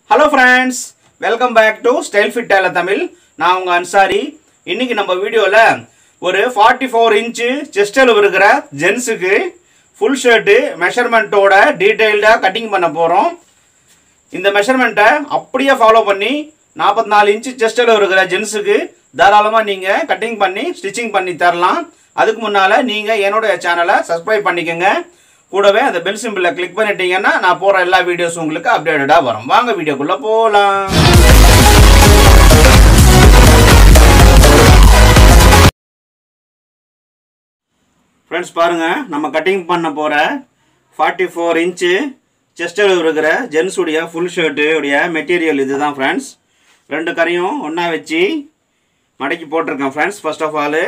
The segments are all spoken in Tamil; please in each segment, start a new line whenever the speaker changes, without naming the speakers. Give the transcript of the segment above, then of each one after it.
hello friends welcome back to style fit tailor Tamil நான் உங்கள் அன்சாரி இன்னைக்கு நம்ம வீடியோவில் ஒரு ஃபார்ட்டி ஃபோர் இன்ச்சு செஸ்டில் இருக்கிற ஜென்ஸுக்கு ஃபுல் ஷர்ட்டு மெஷர்மெண்ட்டோட டீட்டெயில்டாக கட்டிங் பண்ண போகிறோம் இந்த மெஷர்மெண்ட்டை அப்படியே ஃபாலோ பண்ணி நாற்பத்தி நாலு இன்ச்சு செஸ்டில் இருக்கிற ஜென்ஸுக்கு தாராளமாக நீங்கள் கட்டிங் பண்ணி ஸ்டிச்சிங் பண்ணி தரலாம் அதுக்கு முன்னால் நீங்கள் என்னோட சேனலை சப்ஸ்கிரைப் பண்ணிக்கோங்க கூடவே அந்த பெல் சிம்பிளை கிளிக் பண்ணிட்டீங்கன்னா நான் போகிற எல்லா வீடியோஸும் உங்களுக்கு அப்டேட்டடாக வரும் வாங்க வீடியோக்குள்ளே போகலாம் ஃப்ரெண்ட்ஸ் பாருங்கள் நம்ம கட்டிங் பண்ண போகிற ஃபார்ட்டி ஃபோர் இன்ச்சு செஸ்டில் இருக்கிற ஜென்ஸ் உடைய ஃபுல் ஷர்ட்டு உடைய மெட்டீரியல் இதுதான் ஃப்ரெண்ட்ஸ் ரெண்டு கரையும் ஒன்றா வச்சு மடக்கி போட்டிருக்கேன் ஃப்ரெண்ட்ஸ் ஃபர்ஸ்ட் ஆஃப் ஆல்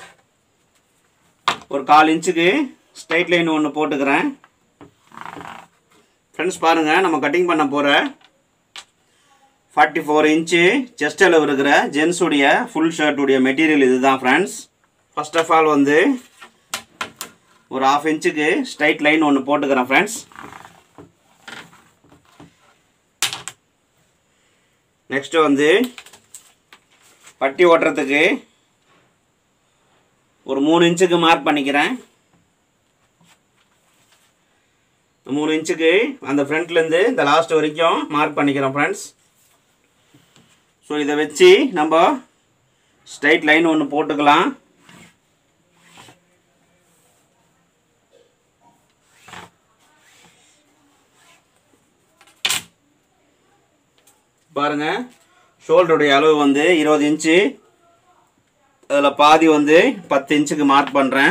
ஒரு கால் இன்ச்சுக்கு ஸ்ட்ரைட் லைன் ஒன்று போட்டுக்கிறேன் ஃப்ரெண்ட்ஸ் பாருங்கள் நம்ம கட்டிங் பண்ண போகிற ஃபார்ட்டி ஃபோர் இன்ச்சு செஸ்டில் இருக்கிற ஜென்ஸுடைய ஃபுல் ஷர்ட்டுடைய மெட்டீரியல் இதுதான் ஃப்ரெண்ட்ஸ் ஃபர்ஸ்ட் ஆஃப் ஆல் வந்து ஒரு ஆஃப் இன்ச்சுக்கு ஸ்ட்ரைட் லைன் ஒன்று போட்டுக்கிறேன் ஃப்ரெண்ட்ஸ் நெக்ஸ்ட்டு வந்து பட்டி ஓட்டுறதுக்கு ஒரு மூணு இன்ச்சுக்கு மார்க் பண்ணிக்கிறேன் மூணு இன்ச்சுக்கு அந்த ஃப்ரண்ட்லேருந்து இந்த லாஸ்ட் வரைக்கும் மார்க் பண்ணிக்கிறோம் ஃப்ரெண்ட்ஸ் ஸோ இதை வச்சு நம்ம ஸ்ட்ரைட் லைன் ஒன்று போட்டுக்கலாம் பாருங்க ஷோல்டருடைய அளவு வந்து இருபது இன்ச்சு அதில் பாதி வந்து பத்து இன்ச்சுக்கு மார்க் பண்ணுறேன்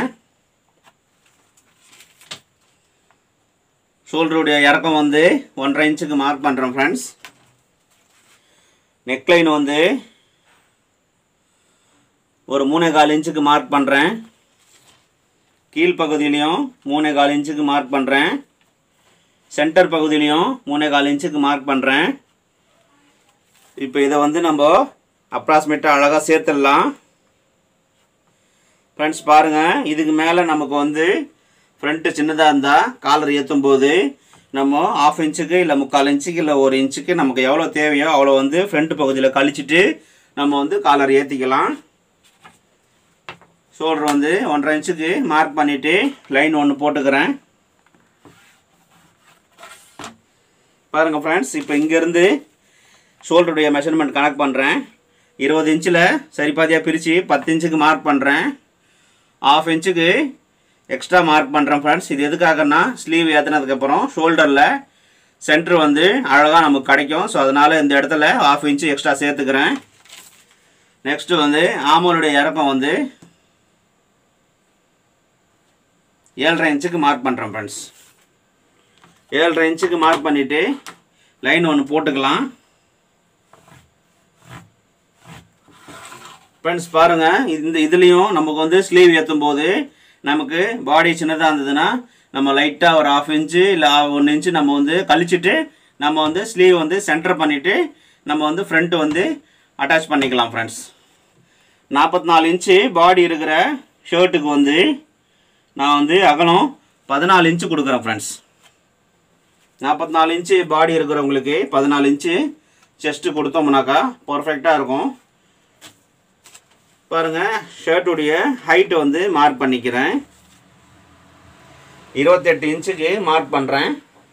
ஷோல்டருடைய இறக்கம் வந்து ஒன்றரை இன்ச்சுக்கு மார்க் பண்ணுறேன் ஃப்ரெண்ட்ஸ் நெக்லைன் வந்து ஒரு மூணே கால் இன்ச்சுக்கு மார்க் பண்ணுறேன் கீழ்ப்பகுதியிலையும் மூணே கால் இன்ச்சுக்கு மார்க் பண்ணுறேன் சென்டர் பகுதியிலையும் மூணே கால் இன்ச்சுக்கு மார்க் பண்ணுறேன் இப்போ இதை வந்து நம்ம அப்ராக்சிமேட்டாக அழகாக சேர்த்துடலாம் ஃப்ரெண்ட்ஸ் பாருங்கள் இதுக்கு மேலே நமக்கு வந்து ஃப்ரண்ட்டு சின்னதாக இருந்தால் காலர் ஏற்றும் போது நம்ம ஆஃப் இன்ச்சுக்கு இல்லை முக்கால் இன்ச்சுக்கு இல்லை ஒரு இன்ச்சுக்கு நமக்கு எவ்வளோ தேவையோ அவ்வளோ வந்து ஃப்ரண்ட் பகுதியில் கழிச்சிட்டு நம்ம வந்து காலர் ஏற்றிக்கலாம் ஷோல்டர் வந்து ஒன்றரை இன்ச்சுக்கு மார்க் பண்ணிவிட்டு லைன் ஒன்று போட்டுக்கிறேன் பாருங்கள் ஃப்ரெண்ட்ஸ் இப்போ இங்கேருந்து ஷோல்டருடைய மெஷர்மெண்ட் கணக்கு பண்ணுறேன் இருபது இன்ச்சில் சரி பாதியாக பிரித்து பத்து இன்ச்சுக்கு மார்க் பண்ணுறேன் ஆஃப் இன்ச்சுக்கு எக்ஸ்ட்ரா மார்க் பண்ணுறேன் ஃப்ரெண்ட்ஸ் இது எதுக்காகன்னா ஸ்லீவ் ஏற்றினதுக்கப்புறம் ஷோல்டரில் சென்டர் வந்து அழகாக நமக்கு கிடைக்கும் ஸோ அதனால் இந்த இடத்துல ஆஃப் இன்ச்சு எக்ஸ்ட்ரா சேர்த்துக்கிறேன் நெக்ஸ்ட்டு வந்து ஆமோலுடைய இறக்கம் வந்து ஏழரை இன்ச்சுக்கு மார்க் பண்ணுறேன் ஃப்ரெண்ட்ஸ் ஏழரை இன்ச்சுக்கு மார்க் பண்ணிவிட்டு லைன் ஒன்று போட்டுக்கலாம் ஃப்ரெண்ட்ஸ் பாருங்கள் இந்த இதுலேயும் நமக்கு வந்து ஸ்லீவ் ஏற்றும் போது நமக்கு பாடி சின்னதாக இருந்ததுன்னா நம்ம லைட்டாக ஒரு ஆஃப் இன்ச்சு இல்லை ஒன்று இன்ச்சு நம்ம வந்து கழிச்சிட்டு நம்ம வந்து ஸ்லீவ் வந்து சென்டர் பண்ணிவிட்டு நம்ம வந்து ஃப்ரண்ட்டு வந்து அட்டாச் பண்ணிக்கலாம் ஃப்ரெண்ட்ஸ் நாற்பத்தி நாலு இன்ச்சு பாடி இருக்கிற ஷர்ட்டுக்கு வந்து நான் வந்து அகலம் பதினாலு இன்ச்சு கொடுக்குறேன் ஃப்ரெண்ட்ஸ் நாற்பத்தி நாலு இன்ச்சு பாடி இருக்கிறவங்களுக்கு பதினாலு இன்ச்சு செஸ்ட்டு கொடுத்தோம்னாக்கா பர்ஃபெக்டாக இருக்கும் பாருங்கள் ஷர்ட்டுடைய ஹைட்டு வந்து மார்க் பண்ணிக்கிறேன் இருபத்தெட்டு இன்ச்சுக்கு மார்க் பண்ணுறேன்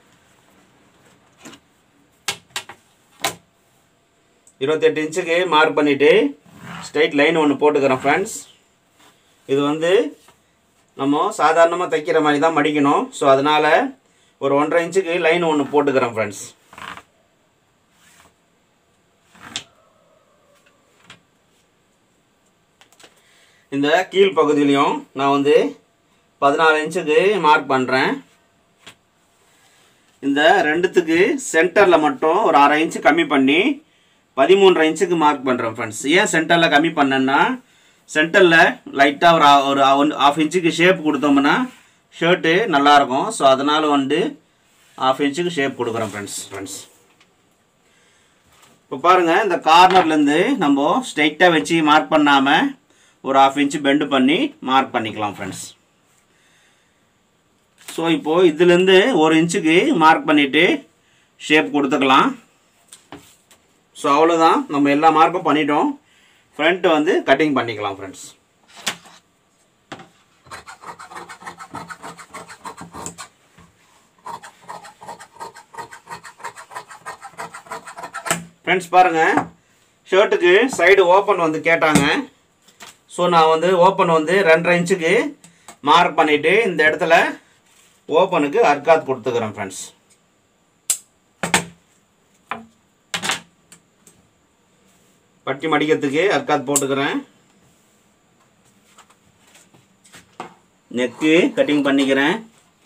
இருபத்தெட்டு இன்ச்சுக்கு மார்க் பண்ணிவிட்டு ஸ்ட்ரைட் லைன் ஒன்று போட்டுக்கிறேன் ஃப்ரெண்ட்ஸ் இது வந்து நம்ம சாதாரணமாக தைக்கிற மாதிரி தான் மடிக்கணும் ஸோ அதனால் ஒரு ஒன்றரை இன்ச்சுக்கு லைன் ஒன்று போட்டுக்கிறேன் ஃப்ரெண்ட்ஸ் இந்த கீழ் பகுதியிலையும் நான் வந்து பதினாலு இன்ச்சுக்கு மார்க் பண்ணுறேன் இந்த ரெண்டுத்துக்கு சென்டரில் மட்டும் ஒரு அரை இன்ச்சு கம்மி பண்ணி பதிமூன்றரை இன்ச்சுக்கு மார்க் பண்ணுறேன் ஃப்ரெண்ட்ஸ் ஏன் சென்டரில் கம்மி பண்ணேன்னா சென்டரில் லைட்டாக ஒரு ஒரு ஒன் ஆஃப் இன்ச்சுக்கு ஷேப் கொடுத்தோம்னா ஷர்ட்டு நல்லாயிருக்கும் ஸோ அதனால் வந்து ஆஃப் இன்ச்சுக்கு ஷேப் கொடுக்குறேன் ஃப்ரெண்ட்ஸ் ஃப்ரெண்ட்ஸ் இப்போ பாருங்கள் இந்த கார்னர்லேருந்து நம்ம ஸ்ட்ரைட்டாக வச்சு மார்க் பண்ணாமல் ஒரு ஆஃப் இன்ச்சு பெண்டு பண்ணி மார்க் பண்ணிக்கலாம் ஃப்ரெண்ட்ஸ் ஸோ இப்போது இதுலேருந்து ஒரு இன்ச்சுக்கு மார்க் பண்ணிவிட்டு ஷேப் கொடுத்துக்கலாம் ஸோ அவ்வளோதான் நம்ம எல்லா மார்க்கும் பண்ணிட்டோம் ஃப்ரண்ட் வந்து கட்டிங் பண்ணிக்கலாம் ஃப்ரெண்ட்ஸ் ஃப்ரெண்ட்ஸ் பாருங்கள் ஷர்ட்டுக்கு சைடு ஓப்பன் வந்து கேட்டாங்க ஸோ நான் வந்து ஓப்பன் வந்து ரெண்டரை இன்ச்சுக்கு மார்க் பண்ணிவிட்டு இந்த இடத்துல ஓப்பனுக்கு அர்க்காத் கொடுத்துக்கிறேன் ஃப்ரெண்ட்ஸ் பட்டி மடிக்கிறதுக்கு அர்க்காத் போட்டுக்கிறேன் நெக்கு கட்டிங் பண்ணிக்கிறேன்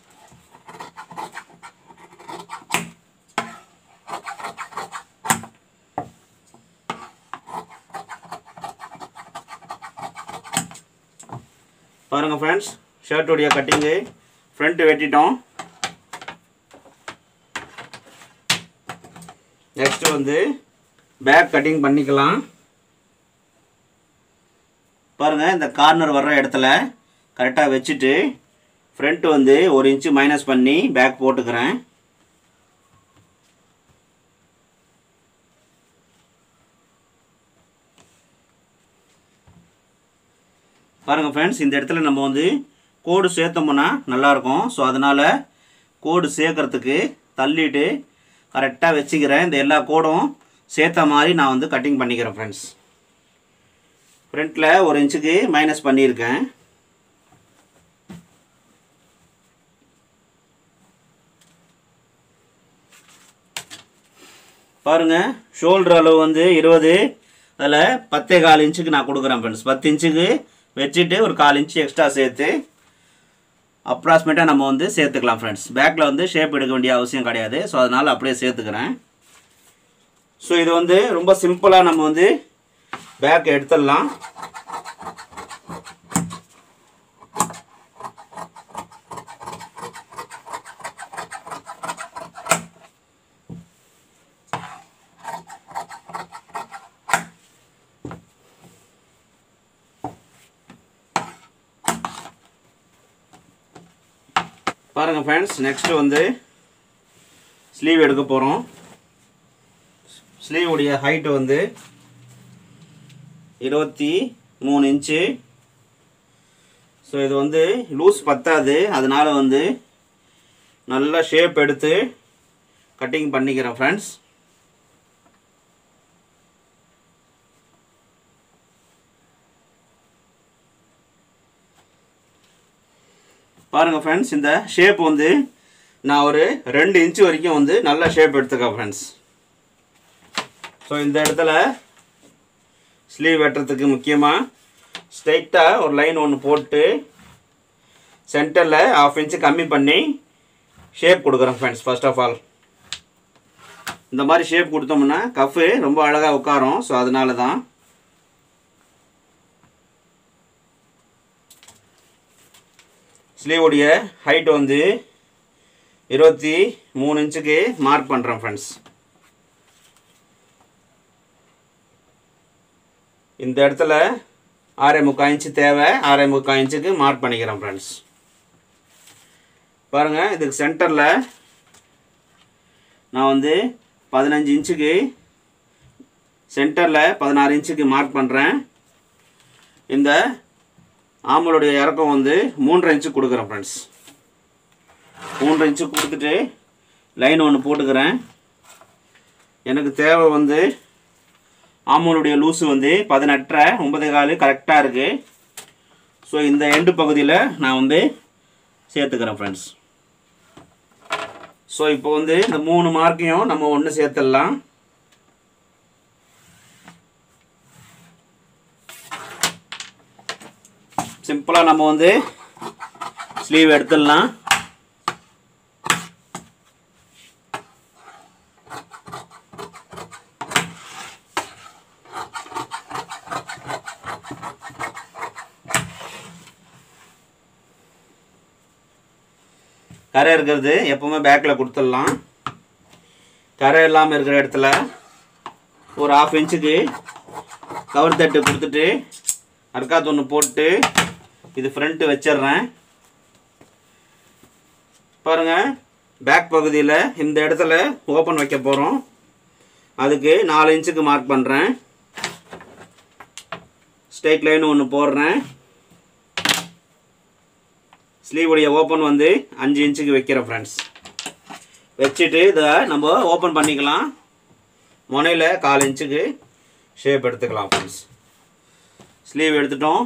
பாருங்க ஃப்ரெண்ட்ஸ் ஷர்ட்டுடைய கட்டிங்கு ஃப்ரண்ட் வெட்டிட்டோம் நெக்ஸ்ட் வந்து பேக் கட்டிங் பண்ணிக்கலாம் பாருங்க இந்த கார்னர் வர்ற இடத்துல கரெக்டாக வச்சுட்டு ஃப்ரண்ட் வந்து ஒரு இன்ச்சு மைனஸ் பண்ணி பேக் போட்டுக்கிறேன் பாருங்கள் ஃப்ரெண்ட்ஸ் இந்த இடத்துல நம்ம வந்து கோடு சேர்த்தோம்னா நல்லாயிருக்கும் ஸோ அதனால் கோடு சேர்க்கறதுக்கு தள்ளிட்டு கரெக்டாக வச்சுக்கிறேன் இந்த எல்லா கோடும் சேர்த்த மாதிரி நான் வந்து கட்டிங் பண்ணிக்கிறேன் ஃப்ரெண்ட்ஸ் ஃப்ரண்ட்டில் ஒரு இன்ச்சுக்கு மைனஸ் பண்ணியிருக்கேன் பாருங்கள் ஷோல்டர் அளவு வந்து இருபது அதில் பத்தே கால் இன்ச்சுக்கு நான் கொடுக்குறேன் ஃப்ரெண்ட்ஸ் பத்து இன்ச்சுக்கு வச்சுட்டு ஒரு கால் இன்ச்சு எக்ஸ்ட்ரா சேர்த்து அப்ராக்சிமேட்டாக நம்ம வந்து சேர்த்துக்கலாம் ஃப்ரெண்ட்ஸ் பேக்கில் வந்து ஷேப் எடுக்க வேண்டிய அவசியம் கிடையாது ஸோ அதனால் அப்படியே சேர்த்துக்கிறேன் ஸோ இது வந்து ரொம்ப சிம்பிளாக நம்ம வந்து பேக் எடுத்துடலாம் பாருங்கள் ஃப்ரெண்ட்ஸ் நெக்ஸ்ட்டு வந்து ஸ்லீவ் எடுக்க போகிறோம் ஸ்லீவ் உடைய ஹைட்டு வந்து இருபத்தி மூணு இன்ச்சு ஸோ இது வந்து லூஸ் பத்தாது அதனால் வந்து நல்ல ஷேப் எடுத்து கட்டிங் பண்ணிக்கிறேன் ஃப்ரெண்ட்ஸ் பாருங்கள் ஃப்ரெண்ட்ஸ் இந்த ஷேப் வந்து நான் ஒரு ரெண்டு இன்ச்சு வரைக்கும் வந்து நல்ல ஷேப் எடுத்துக்கேன் ஃப்ரெண்ட்ஸ் ஸோ இந்த இடத்துல ஸ்லீவ் வெட்டுறதுக்கு முக்கியமாக ஸ்ட்ரைட்டாக ஒரு லைன் ஒன்று போட்டு சென்டரில் ஆஃப் இன்ச்சு கம்மி பண்ணி ஷேப் கொடுக்குறேன் ஃப்ரெண்ட்ஸ் ஃபர்ஸ்ட் ஆஃப் ஆல் இந்த மாதிரி ஷேப் கொடுத்தோம்னா கஃபு ரொம்ப அழகாக உட்காரும் ஸோ அதனால தான் ஸ்லீவுடைய ஹைட் வந்து இருபத்தி மூணு இன்ச்சுக்கு மார்க் பண்ணுறேன் ஃப்ரெண்ட்ஸ் இந்த இடத்துல ஆறே முக்கால் இன்ச்சு தேவை ஆறே முக்கால் இன்ச்சுக்கு மார்க் பண்ணிக்கிறேன் ஃப்ரெண்ட்ஸ் பாருங்கள் இதுக்கு சென்டரில் நான் வந்து பதினஞ்சு இன்ச்சுக்கு சென்டரில் பதினாறு இன்ச்சுக்கு மார்க் பண்ணுறேன் இந்த ஆமலுடைய இறக்கம் வந்து மூன்றரை இன்ச்சு கொடுக்குறேன் ஃப்ரெண்ட்ஸ் மூன்றரை இன்ச்சு கொடுத்துட்டு லைன் ஒன்று போட்டுக்கிறேன் எனக்கு தேவை வந்து ஆமலுடைய லூஸு வந்து பதினெட்டரை ஒன்பது காலு கரெக்டாக இருக்குது ஸோ இந்த எண்டு பகுதியில் நான் வந்து சேர்த்துக்கிறேன் ஃப்ரெண்ட்ஸ் ஸோ இப்போ வந்து இந்த மூணு மார்க்கையும் நம்ம ஒன்று சேர்த்துடலாம் சிம்பிளாக நம்ம வந்து ஸ்லீவ் எடுத்துடலாம் கரை இருக்கிறது எப்பவுமே பேக்கில் கொடுத்துடலாம் கரை இல்லாமல் இருக்கிற இடத்துல ஒரு ஆஃப் இன்ச்சுக்கு கவர் தட்டு கொடுத்துட்டு அர்க்காத் ஒன்று போட்டு இது ஃப்ரண்ட்டு வச்சிடுறேன் பாருங்கள் பேக் பகுதியில் இந்த இடத்துல ஓப்பன் வைக்க போகிறோம் அதுக்கு நாலு இன்ச்சுக்கு மார்க் பண்ணுறேன் ஸ்ட்ரைட் லைன் ஒன்று போடுறேன் ஸ்லீவுடைய ஓப்பன் வந்து அஞ்சு இன்ச்சுக்கு வைக்கிறேன் ஃப்ரெண்ட்ஸ் வச்சுட்டு இதை நம்ம ஓப்பன் பண்ணிக்கலாம் முனையில் கால் இன்ச்சுக்கு ஷேப் எடுத்துக்கலாம் ஃப்ரெண்ட்ஸ் ஸ்லீவ் எடுத்துட்டோம்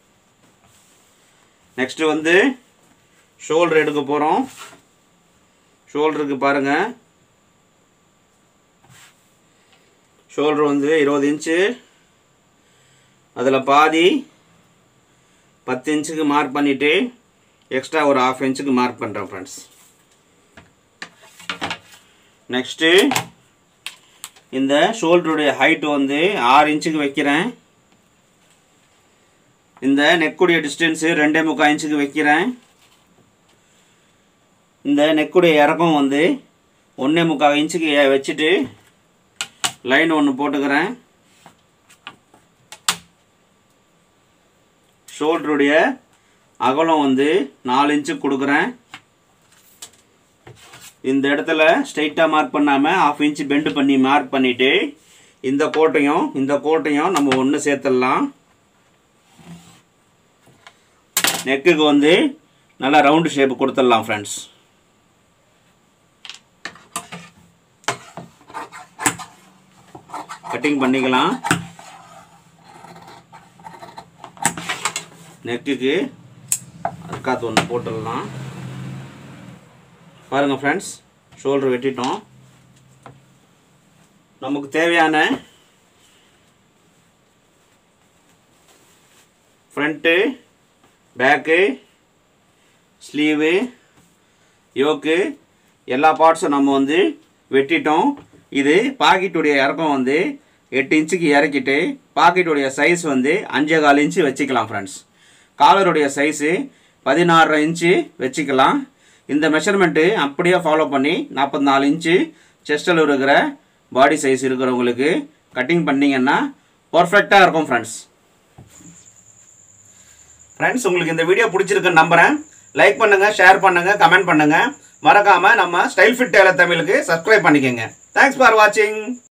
நெக்ஸ்ட்டு வந்து ஷோல்டர் எடுக்க போகிறோம் ஷோல்டருக்கு பாருங்கள் ஷோல்டர் வந்து இருபது இன்ச்சு அதில் பாதி பத்து இன்ச்சுக்கு மார்க் பண்ணிவிட்டு எக்ஸ்ட்ரா ஒரு ஆஃப் இன்ச்சுக்கு மார்க் பண்ணுறேன் ஃப்ரெண்ட்ஸ் நெக்ஸ்ட்டு இந்த ஷோல்டருடைய ஹைட் வந்து ஆறு இன்ச்சுக்கு வைக்கிறேன் இந்த நெக்குடைய டிஸ்டன்ஸு ரெண்டே முக்கால் இன்ச்சுக்கு வைக்கிறேன் இந்த நெக்குடைய இறக்கம் வந்து ஒன்றே முக்கால் இன்ச்சுக்கு ஏ- வச்சுட்டு லைன் ஒன்று போட்டுக்கிறேன் ஷோல்டருடைய அகலம் வந்து நாலு இன்ச்சு கொடுக்குறேன் இந்த இடத்துல ஸ்ட்ரைட்டாக மார்க் பண்ணாமல் ஆஃப் இன்ச்சு பெண்டு பண்ணி மார்க் பண்ணிவிட்டு இந்த கோட்டையும் இந்த கோட்டையும் நம்ம ஒன்று சேர்த்துடலாம் நெக்குக்கு வந்து நல்லா ரவுண்டு ஷேப் கொடுத்துடலாம் ஃப்ரெண்ட்ஸ் கட்டிங் பண்ணிக்கலாம் நெக்குக்கு அதுக்காத்து ஒன்று போட்டுடலாம் பாருங்கள் ஃப்ரெண்ட்ஸ் ஷோல்டர் வெட்டிட்டோம் நமக்கு தேவையான ஃப்ரண்ட்டு பேக்கு ஸ்லீவு யோக்கு எல்லா பார்ட்ஸும் நம்ம வந்து வெட்டிட்டோம் இது பாக்கெட்டுடைய இறக்கம் வந்து எட்டு இன்ச்சுக்கு இறக்கிட்டு பாக்கெட்டுடைய சைஸ் வந்து அஞ்சே கால் இன்ச்சு வச்சுக்கலாம் ஃப்ரெண்ட்ஸ் காலருடைய சைஸு பதினாறு இன்ச்சு வச்சுக்கலாம் இந்த மெஷர்மெண்ட்டு அப்படியே ஃபாலோ பண்ணி நாற்பத்தி நாலு இன்ச்சு செஸ்டில் இருக்கிற பாடி சைஸ் இருக்கிறவங்களுக்கு கட்டிங் பண்ணிங்கன்னா பர்ஃபெக்டாக இருக்கும் ஃப்ரெண்ட்ஸ் ஃப்ரெண்ட்ஸ் உங்களுக்கு இந்த வீடியோ பிடிச்சிருக்குன்னு நம்புறேன் லைக் பண்ணுங்க ஷேர் பண்ணுங்க கமெண்ட் பண்ணுங்க மறக்காம நம்ம ஸ்டைல் ஃபிட் டேலர் தமிழுக்கு சப்ஸ்கிரைப் பண்ணிக்கோங்க தேங்க்ஸ் ஃபார் வாட்சிங்